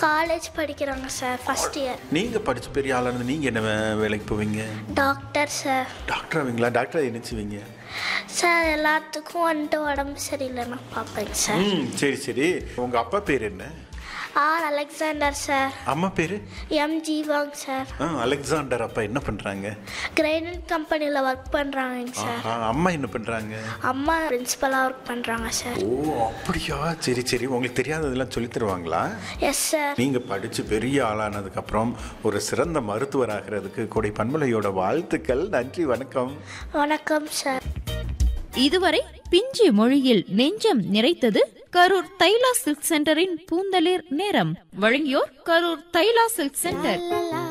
college படிக்கிறாங்க sir first year நீங்கள் படிச்சு பெரிய ஆளானது நீங்கள் என்ன வே- வேலைக்கு போவீங்க டாக்டர் சார் டாக்டர் ஆவீங்களா டாக்டர் என்னச்சுவீங்க சார் எல்லாத்துக்கும் வந்துட்டு உடம்பு சரியில்லைன்னா பார்ப்பேங்க சார் ம் சரி சரி உங்கள் அப்பா பேர் என்ன ஆர் அலெக்சாண்டர் சார் அம்மா பேர் எம் ஜீவாங் சார் ஆ அலெக்சாண்டர் அப்பா என்ன பண்ணுறாங்க கிரைனட் கம்பெனியில் ஒர்க் பண்ணுறாங்க சார் ஆஹா அம்மா என்ன பண்ணுறாங்க அம்மா பிரின்ஸிபலாக ஒர்க் பண்ணுறாங்க சார் ஓ அப்படியா சரி சரி உங்களுக்கு தெரியாததெல்லாம் சொல்லி தருவாங்களா எஸ் சார் நீங்கள் படித்து பெரிய ஆளானதுக்கப்புறம் ஒரு சிறந்த மருத்துவர் ஆகிறதுக்கு கொடை பன்மலையோட வாழ்த்துக்கள் நன்றி வணக்கம் வணக்கம் சார் இதுவரை பிஞ்சு மொழியில் நெஞ்சம் நிறைத்தது கரூர் தைலா சில்க் சென்டரின் பூந்தளிர் நேரம் வழங்கியோர் கரூர் தைலா சில்க் சென்டர்